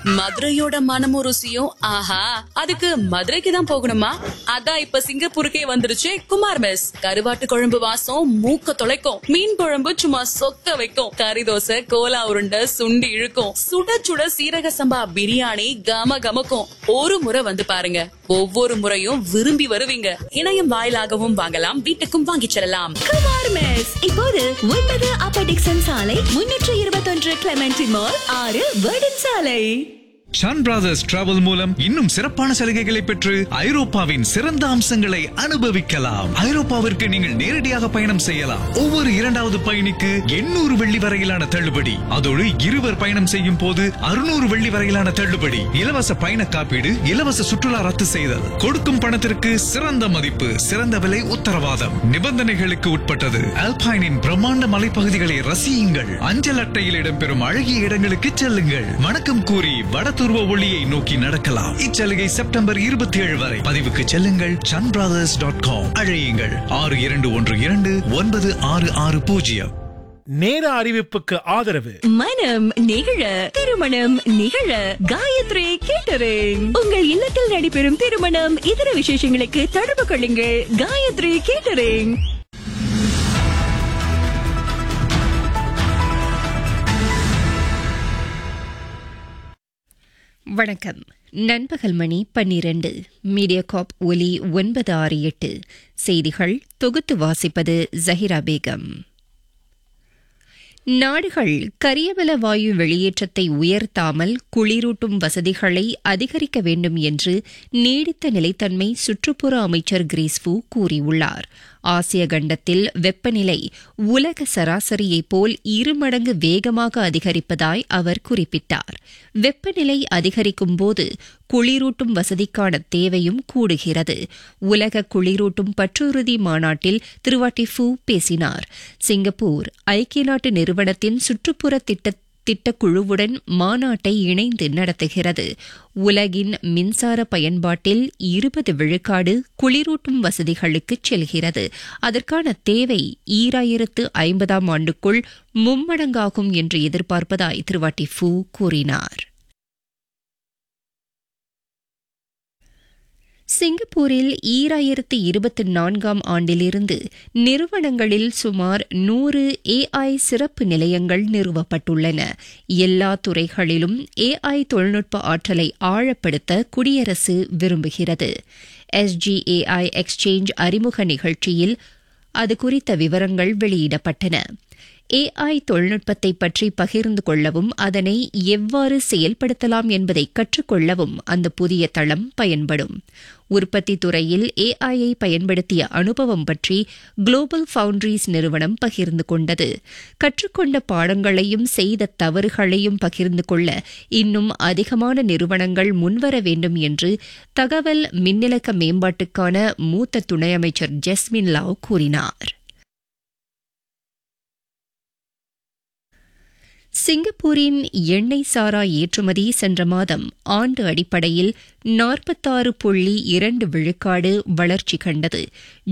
மதுரையோட மனமும் ருசியும் ஆஹா அதுக்கு மதுரைக்கு தான் போகணுமா அதான் இப்ப சிங்கப்பூருக்கே வந்துருச்சு குமார் மெஸ் கருவாட்டு குழம்பு வாசம் மூக்க தொலைக்கும் மீன் குழம்பு சும்மா சொக்க வைக்கும் கறி தோசை கோலா உருண்டை சுண்டி இழுக்கும் சுட சுட சீரக சம்பா பிரியாணி கம கமக்கும் ஒரு முறை வந்து பாருங்க ஒவ்வொரு முறையும் விரும்பி வருவீங்க இணையம் வாயிலாகவும் வாங்கலாம் வீட்டுக்கும் வாங்கிச் செல்லலாம் குமார் மெஸ் இப்போது ஒன்பது அப்பர் டிக்சன் சாலை முன்னூற்று இருபத்தொன்று கிளமெண்டி மால் ஆறு வேர்டன் சாலை ஷான் பிரதர்ஸ் டிராவல் மூலம் இன்னும் சிறப்பான சலுகைகளை பெற்று ஐரோப்பாவின் சிறந்த அம்சங்களை அனுபவிக்கலாம் ஐரோப்பாவிற்கு நீங்கள் நேரடியாக பயணம் செய்யலாம் ஒவ்வொரு இரண்டாவது பயணிக்கு எண்ணூறு வெள்ளி வரையிலான தள்ளுபடி அதோடு இருவர் பயணம் செய்யும் போது அறுநூறு வெள்ளி வரையிலான தள்ளுபடி இலவச பயண காப்பீடு இலவச சுற்றுலா ரத்து செய்தல் கொடுக்கும் பணத்திற்கு சிறந்த மதிப்பு சிறந்த விலை உத்தரவாதம் நிபந்தனைகளுக்கு உட்பட்டது அல்பைனின் பிரம்மாண்ட மலைப்பகுதிகளை ரசியுங்கள் அஞ்சல் அட்டையில் இடம்பெறும் அழகிய இடங்களுக்கு செல்லுங்கள் வணக்கம் கூறி வடதுருவ ஒளியை நோக்கி நடக்கலாம் இச்சலுகை செப்டம்பர் இருபத்தி ஏழு வரை பதிவுக்கு செல்லுங்கள் சன் பிரதர்ஸ் டாட் காம் அழையுங்கள் ஆறு இரண்டு ஒன்று இரண்டு ஒன்பது ஆறு ஆறு பூஜ்ஜியம் நேர அறிவிப்புக்கு ஆதரவு மனம் நிகழ திருமணம் நிகழ காயத்ரி கேட்டரிங் உங்கள் இல்லத்தில் நடைபெறும் திருமணம் இதர விசேஷங்களுக்கு தொடர்பு கொள்ளுங்கள் காயத்ரி கேட்டரிங் வணக்கம் நண்பகல் மணி பன்னிரண்டு மீடியாகாப் ஒலி ஒன்பது ஆறு எட்டு செய்திகள் தொகுத்து வாசிப்பது ஜஹிரா பேகம் நாடுகள் கரியமல வாயு வெளியேற்றத்தை உயர்த்தாமல் குளிரூட்டும் வசதிகளை அதிகரிக்க வேண்டும் என்று நீடித்த நிலைத்தன்மை சுற்றுப்புற அமைச்சர் கிரீஸ்பு கூறியுள்ளார் ஆசிய கண்டத்தில் வெப்பநிலை உலக சராசரியைப் போல் இருமடங்கு வேகமாக அதிகரிப்பதாய் அவர் குறிப்பிட்டார் வெப்பநிலை அதிகரிக்கும் போது குளிரூட்டும் வசதிக்கான தேவையும் கூடுகிறது உலக குளிரூட்டும் பற்றுறுதி மாநாட்டில் திருவாட்டி ஃபூ பேசினார் சிங்கப்பூர் ஐக்கிய நாட்டு நிறுவனத்தின் சுற்றுப்புற திட்ட திட்டக்குழுவுடன் மாநாட்டை இணைந்து நடத்துகிறது உலகின் மின்சார பயன்பாட்டில் இருபது விழுக்காடு குளிரூட்டும் வசதிகளுக்கு செல்கிறது அதற்கான தேவை ஈராயிரத்து ஐம்பதாம் ஆண்டுக்குள் மும்மடங்காகும் என்று எதிர்பார்ப்பதாய் திருவாட்டி ஃபூ கூறினார் சிங்கப்பூரில் ஈராயிரத்து இருபத்தி நான்காம் ஆண்டிலிருந்து நிறுவனங்களில் சுமார் நூறு ஏஐ சிறப்பு நிலையங்கள் நிறுவப்பட்டுள்ளன எல்லா துறைகளிலும் ஏஐ தொழில்நுட்ப ஆற்றலை ஆழப்படுத்த குடியரசு விரும்புகிறது எஸ்ஜிஏஐ எக்ஸ்சேஞ்ச் அறிமுக நிகழ்ச்சியில் அது குறித்த விவரங்கள் வெளியிடப்பட்டன ஏஐ தொழில்நுட்பத்தை பற்றி பகிர்ந்து கொள்ளவும் அதனை எவ்வாறு செயல்படுத்தலாம் என்பதை கற்றுக்கொள்ளவும் அந்த புதிய தளம் பயன்படும் உற்பத்தி துறையில் ஏஐயை பயன்படுத்திய அனுபவம் பற்றி குளோபல் ஃபவுண்டரிஸ் நிறுவனம் பகிர்ந்து கொண்டது கற்றுக்கொண்ட பாடங்களையும் செய்த தவறுகளையும் பகிர்ந்து கொள்ள இன்னும் அதிகமான நிறுவனங்கள் முன்வர வேண்டும் என்று தகவல் மின்னிலக்க மேம்பாட்டுக்கான மூத்த துணை அமைச்சர் ஜெஸ்மின் லாவ் கூறினார் சிங்கப்பூரின் எண்ணெய் சாரா ஏற்றுமதி சென்ற மாதம் ஆண்டு அடிப்படையில் நாற்பத்தாறு புள்ளி இரண்டு விழுக்காடு வளர்ச்சி கண்டது